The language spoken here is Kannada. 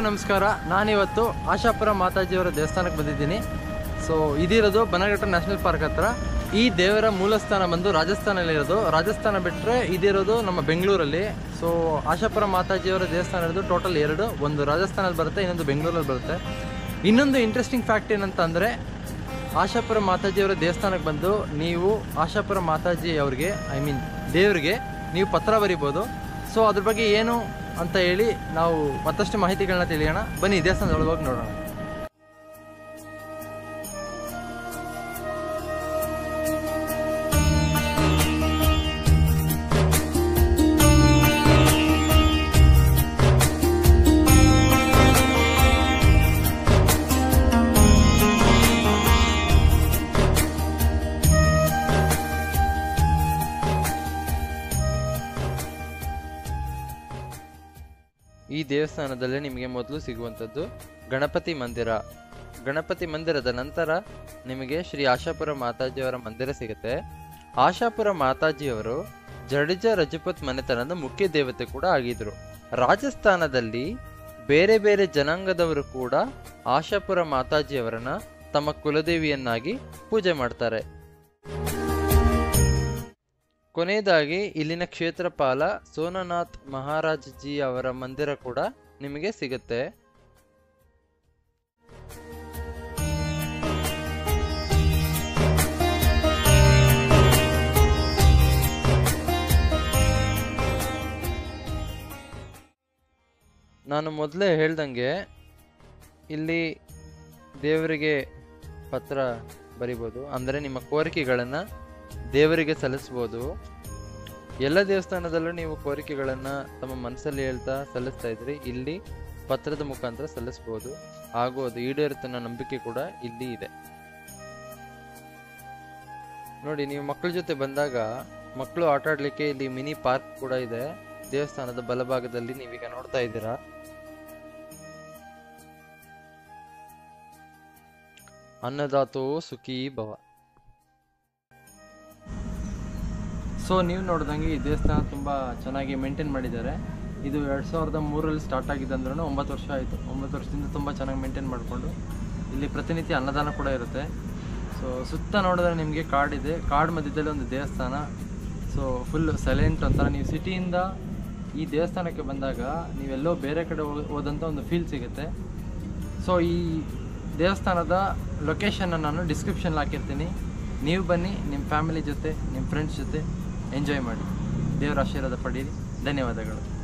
ನಮಸ್ಕಾರ ನಾನಿವತ್ತು ಆಶಾಪುರ ಮಾತಾಜಿಯವರ ದೇವಸ್ಥಾನಕ್ಕೆ ಬಂದಿದ್ದೀನಿ ಸೊ ಇದಿರೋದು ಬನಘಟ್ಟ ನ್ಯಾಷನಲ್ ಪಾರ್ಕ್ ಹತ್ರ ಈ ದೇವರ ಮೂಲಸ್ಥಾನ ಬಂದು ರಾಜಸ್ಥಾನಲ್ಲಿರೋದು ರಾಜಸ್ಥಾನ ಬಿಟ್ಟರೆ ಇದಿರೋದು ನಮ್ಮ ಬೆಂಗಳೂರಲ್ಲಿ ಸೊ ಆಶಾಪುರ ಮಾತಾಜಿಯವರ ದೇವಸ್ಥಾನ ಇರೋದು ಟೋಟಲ್ ಎರಡು ಒಂದು ರಾಜಸ್ಥಾನಲ್ಲಿ ಬರುತ್ತೆ ಇನ್ನೊಂದು ಬೆಂಗಳೂರಲ್ಲಿ ಬರುತ್ತೆ ಇನ್ನೊಂದು ಇಂಟ್ರೆಸ್ಟಿಂಗ್ ಫ್ಯಾಕ್ಟ್ ಏನಂತ ಅಂದರೆ ಆಶಾಪುರ ಮಾತಾಜಿಯವರ ದೇವಸ್ಥಾನಕ್ಕೆ ಬಂದು ನೀವು ಆಶಾಪುರ ಮಾತಾಜಿ ಅವ್ರಿಗೆ ಐ ಮೀನ್ ದೇವ್ರಿಗೆ ನೀವು ಪತ್ರ ಬರಿಬೋದು ಸೊ ಅದ್ರ ಬಗ್ಗೆ ಏನು ಅಂತ ಹೇಳಿ ನಾವು ಮತ್ತಷ್ಟು ಮಾಹಿತಿಗಳನ್ನ ತಿಳಿಯೋಣ ಬನ್ನಿ ದೇವಸ್ಥಾನದೊಳಗೆ ಹೋಗಿ ನೋಡೋಣ ಈ ದೇವಸ್ಥಾನದಲ್ಲಿ ನಿಮಗೆ ಮೊದಲು ಸಿಗುವಂಥದ್ದು ಗಣಪತಿ ಮಂದಿರ ಗಣಪತಿ ಮಂದಿರದ ನಂತರ ನಿಮಗೆ ಶ್ರೀ ಆಶಾಪುರ ಮಾತಾಜಿಯವರ ಮಂದಿರ ಸಿಗುತ್ತೆ ಆಶಾಪುರ ಮಾತಾಜಿಯವರು ಜಡೇಜ ರಜಪೂತ್ ಮನೆತನದ ಮುಖ್ಯ ದೇವತೆ ಕೂಡ ಆಗಿದ್ರು ರಾಜಸ್ಥಾನದಲ್ಲಿ ಬೇರೆ ಬೇರೆ ಜನಾಂಗದವರು ಕೂಡ ಆಶಾಪುರ ಮಾತಾಜಿಯವರನ್ನ ತಮ್ಮ ಕುಲದೇವಿಯನ್ನಾಗಿ ಪೂಜೆ ಮಾಡ್ತಾರೆ ಕೊನೆಯದಾಗಿ ಇಲ್ಲಿನ ಕ್ಷೇತ್ರಪಾಲ ಸೋನನಾಥ್ ಮಹಾರಾಜ್ ಜಿ ಅವರ ಮಂದಿರ ಕೂಡ ನಿಮಗೆ ಸಿಗುತ್ತೆ ನಾನು ಮೊದಲೇ ಹೇಳ್ದಂಗೆ ಇಲ್ಲಿ ದೇವರಿಗೆ ಪತ್ರ ಬರಿಬೋದು ಅಂದರೆ ನಿಮ್ಮ ಕೋರಿಕೆಗಳನ್ನು ದೇವರಿಗೆ ಸಲ್ಲಿಸ್ಬೋದು ಎಲ್ಲ ದೇವಸ್ಥಾನದಲ್ಲೂ ನೀವು ಕೋರಿಕೆಗಳನ್ನು ತಮ್ಮ ಮನಸ್ಸಲ್ಲಿ ಹೇಳ್ತಾ ಸಲ್ಲಿಸ್ತಾ ಇದ್ರಿ ಇಲ್ಲಿ ಪತ್ರದ ಮುಖಾಂತರ ಸಲ್ಲಿಸ್ಬೋದು ಹಾಗೂ ಅದು ಈಡೇರುತ್ತೆ ಅನ್ನೋ ನಂಬಿಕೆ ಕೂಡ ಇಲ್ಲಿ ಇದೆ ನೋಡಿ ನೀವು ಮಕ್ಕಳ ಜೊತೆ ಬಂದಾಗ ಮಕ್ಕಳು ಆಟ ಆಡ್ಲಿಕ್ಕೆ ಇಲ್ಲಿ ಮಿನಿ ಪಾರ್ಕ್ ಕೂಡ ಇದೆ ದೇವಸ್ಥಾನದ ಬಲಭಾಗದಲ್ಲಿ ನೀವೀಗ ನೋಡ್ತಾ ಇದ್ದೀರಾ ಅನ್ನದಾತೋ ಸುಖೀ ಭವ ಸೊ ನೀವು ನೋಡ್ದಂಗೆ ಈ ದೇವಸ್ಥಾನ ತುಂಬ ಚೆನ್ನಾಗಿ ಮೇಂಟೈನ್ ಮಾಡಿದ್ದಾರೆ ಇದು ಎರಡು ಸಾವಿರದ ಮೂರರಲ್ಲಿ ಸ್ಟಾರ್ಟ್ ಆಗಿದೆ ಅಂದ್ರೂ ಒಂಬತ್ತು ವರ್ಷ ಆಯಿತು ಒಂಬತ್ತು ವರ್ಷದಿಂದ ತುಂಬ ಚೆನ್ನಾಗಿ ಮೇಂಟೈನ್ ಮಾಡಿಕೊಂಡು ಇಲ್ಲಿ ಪ್ರತಿನಿತ್ಯ ಅನ್ನದಾನ ಕೂಡ ಇರುತ್ತೆ ಸೊ ಸುತ್ತ ನೋಡಿದ್ರೆ ನಿಮಗೆ ಕಾಡಿದೆ ಕಾಡು ಮಧ್ಯದಲ್ಲಿ ಒಂದು ದೇವಸ್ಥಾನ ಸೊ ಫುಲ್ ಸೈಲೆಂಟ್ ಒಂಥರ ನೀವು ಸಿಟಿಯಿಂದ ಈ ದೇವಸ್ಥಾನಕ್ಕೆ ಬಂದಾಗ ನೀವೆಲ್ಲೋ ಬೇರೆ ಕಡೆ ಹೋ- ಹೋದಂಥ ಒಂದು ಫೀಲ್ ಸಿಗುತ್ತೆ ಸೊ ಈ ದೇವಸ್ಥಾನದ ಲೊಕೇಶನ್ನ ನಾನು ಡಿಸ್ಕ್ರಿಪ್ಷನ್ಲಿ ಹಾಕಿರ್ತೀನಿ ನೀವು ಬನ್ನಿ ನಿಮ್ಮ ಫ್ಯಾಮಿಲಿ ಜೊತೆ ನಿಮ್ಮ ಫ್ರೆಂಡ್ಸ್ ಜೊತೆ ಎಂಜಾಯ್ ಮಾಡಿ ದೇವರ ಆಶೀರ್ವಾದ ಪಡೀರಿ ಧನ್ಯವಾದಗಳು